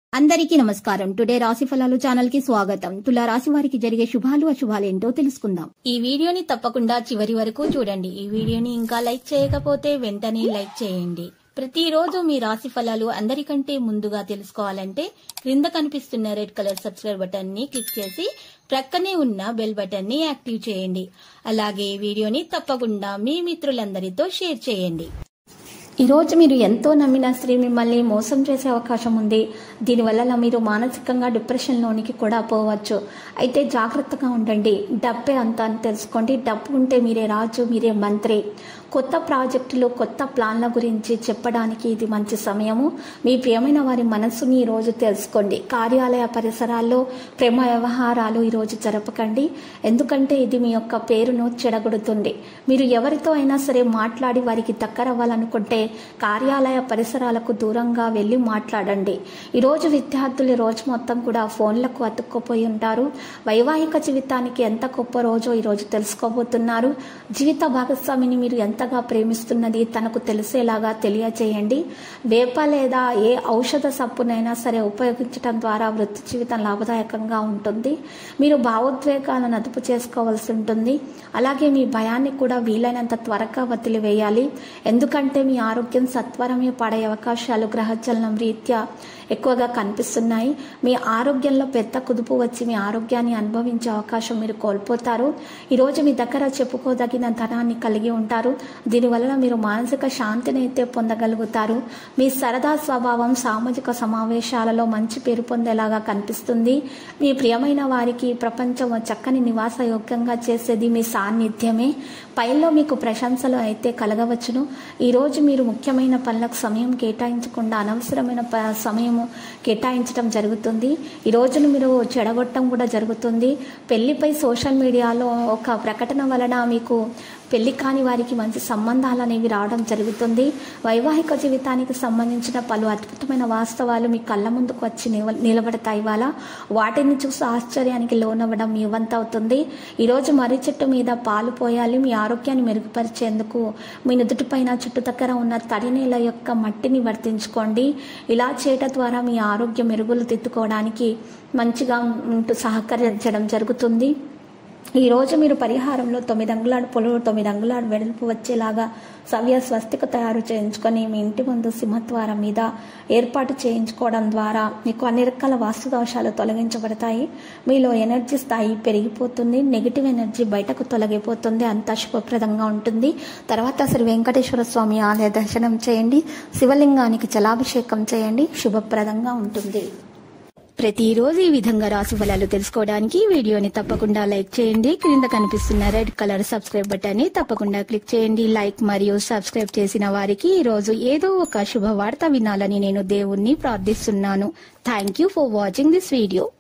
అందరికీ నమస్కారం టుడే రాశి ఫలాలు ఛానల్ కి స్వాగతం తులా రాశి వారికి జరిగే శుభాలు అశుభాలు ఏంటో తెలుసుకుందాం ఈ వీడియోని తప్పకుండా చివరి వరకు చూడండి ఈ వీడియోని ఇంకా లైక్ చేయకపోతే వెంటనే లైక్ చేయండి ప్రతిరోజు మీ రాశి ఫలాలు అందరికంటే ముందుగా తెలుసుకోవాలంటే క్రింద కనిపిస్తున్న రెడ్ కలర్ సబ్స్క్రైబ్ బటన్ ని క్లిక్ చేసి ప్రక్కనే ఉన్న బెల్ బటన్ ని యాక్టివ్ చేయండి అలాగే ఈ వీడియోని తప్పకుండా మీ మిత్రులందరితో షేర్ చేయండి ఈ రోజు మీరు ఎంతో నమ్మిన స్త్రీ మిమ్మల్ని మోసం చేసే అవకాశం ఉంది దీనివల్ల మీరు మానసికంగా డిప్రెషన్లోనికి కూడా పోవచ్చు అయితే జాగ్రత్తగా ఉండండి డబ్బే అంతా అని తెలుసుకోండి డబ్బు ఉంటే మీరే రాజు మీరే మంత్రి కొత్త ప్రాజెక్టులు కొత్త ప్లాన్ల గురించి చెప్పడానికి ఇది మంచి సమయము మీ ప్రియమైన వారి మనస్సుని ఈరోజు తెలుసుకోండి కార్యాలయ పరిసరాల్లో ప్రేమ వ్యవహారాలు ఈరోజు జరపకండి ఎందుకంటే ఇది మీ యొక్క పేరును చెడగొడుతుంది మీరు ఎవరితో అయినా సరే మాట్లాడి వారికి దగ్గరవ్వాలనుకుంటే కార్యాలయ పరిసరాలకు దూరంగా వెళ్ళి మాట్లాడండి ఈరోజు విద్యార్థులు ఈ రోజు మొత్తం కూడా ఫోన్లకు అతుక్కుపోయి ఉంటారు వైవాహిక జీవితానికి ఎంత గొప్ప రోజో ఈరోజు తెలుసుకోబోతున్నారు జీవిత భాగస్వామిని మీరు ఎంతగా ప్రేమిస్తున్నది తనకు తెలిసేలాగా తెలియజేయండి వేప లేదా ఏ ఔషధ సప్పునైనా సరే ఉపయోగించడం ద్వారా వృత్తి జీవితం లాభదాయకంగా ఉంటుంది మీరు భావోద్వేగాలను అదుపు చేసుకోవాల్సి ఉంటుంది అలాగే మీ భయాన్ని కూడా వీలైనంత త్వరగా వదిలివేయాలి ఎందుకంటే మీ ఆరోగ్యం సత్వరమే పడే అవకాశాలు గ్రహచలనం రీత్యా ఎక్కువగా కనిపిస్తున్నాయి మీ ఆరోగ్యంలో పెద్ద కుదుపు వచ్చి మీ ఆరోగ్యాన్ని అనుభవించే అవకాశం మీరు కోల్పోతారు ఈరోజు మీ దగ్గర చెప్పుకోదగిన ధనాన్ని కలిగి ఉంటారు దీనివలన మీరు మానసిక శాంతిని అయితే పొందగలుగుతారు మీ సరదా స్వభావం సామాజిక సమావేశాలలో మంచి పేరు పొందేలాగా కనిపిస్తుంది మీ ప్రియమైన వారికి ప్రపంచం చక్కని నివాస యోగ్యంగా చేసేది మీ సాన్నిధ్యమే పైల్లో మీకు ప్రశంసలు అయితే కలగవచ్చును ఈరోజు మీరు ముఖ్యమైన పనులకు సమయం కేటాయించకుండా అనవసరమైన ప- సమయము కేటాయించడం జరుగుతుంది ఈ రోజును మీరు చెడగొట్టడం కూడా జరుగుతుంది పెళ్లిపై సోషల్ మీడియాలో ఒక ప్రకటన వలన మీకు పెళ్లి కాని వారికి మంచి సంబంధాలు అనేవి రావడం జరుగుతుంది వైవాహిక జీవితానికి సంబంధించిన పలు అద్భుతమైన వాస్తవాలు మీ కళ్ళ ముందుకు వచ్చి నిల- నిలబడతాయి ఇవాళ వాటిని చూసి ఆశ్చర్యానికి లోనవ్వడం మీ వంతు అవుతుంది ఈరోజు మర్రి చెట్టు మీద పాలు పోయాలి మీ ఆరోగ్యాన్ని మెరుగుపరిచేందుకు మీ నుదుటిపైన చుట్టుదగ్గర ఉన్న తడి నేల యొక్క మట్టిని వర్తించుకోండి ఇలా చేయటం ద్వారా మీ ఆరోగ్యం మెరుగులు దిద్దుకోవడానికి మంచిగా ఉంటూ సహకరించడం జరుగుతుంది ఈ రోజు మీరు పరిహారంలో తొమ్మిది అంగుళాడు పొడవు తొమ్మిది అంగుళాడు వెడల్పు వచ్చేలాగా సవ్య స్వస్తిక తయారు చేయించుకొని మీ ఇంటి ముందు సింహద్వారం మీద ఏర్పాటు చేయించుకోవడం ద్వారా మీకు అన్ని రకాల వాస్తు దోషాలు తొలగించబడతాయి మీలో ఎనర్జీ స్థాయి పెరిగిపోతుంది నెగిటివ్ ఎనర్జీ బయటకు తొలగిపోతుంది అంతా శుభప్రదంగా ఉంటుంది తర్వాత శ్రీ వెంకటేశ్వర స్వామి ఆలయ దర్శనం చేయండి శివలింగానికి జలాభిషేకం చేయండి శుభప్రదంగా ఉంటుంది ప్రతిరోజు ఈ విధంగా రాశి ఫలాలు తెలుసుకోవడానికి ఈ వీడియోని తప్పకుండా లైక్ చేయండి క్రింద కనిపిస్తున్న రెడ్ కలర్ సబ్స్క్రైబ్ బటన్ ని తప్పకుండా క్లిక్ చేయండి లైక్ మరియు సబ్స్క్రైబ్ చేసిన వారికి ఈ రోజు ఏదో ఒక శుభవార్త వినాలని నేను దేవుణ్ణి ప్రార్థిస్తున్నాను thank you for watching this video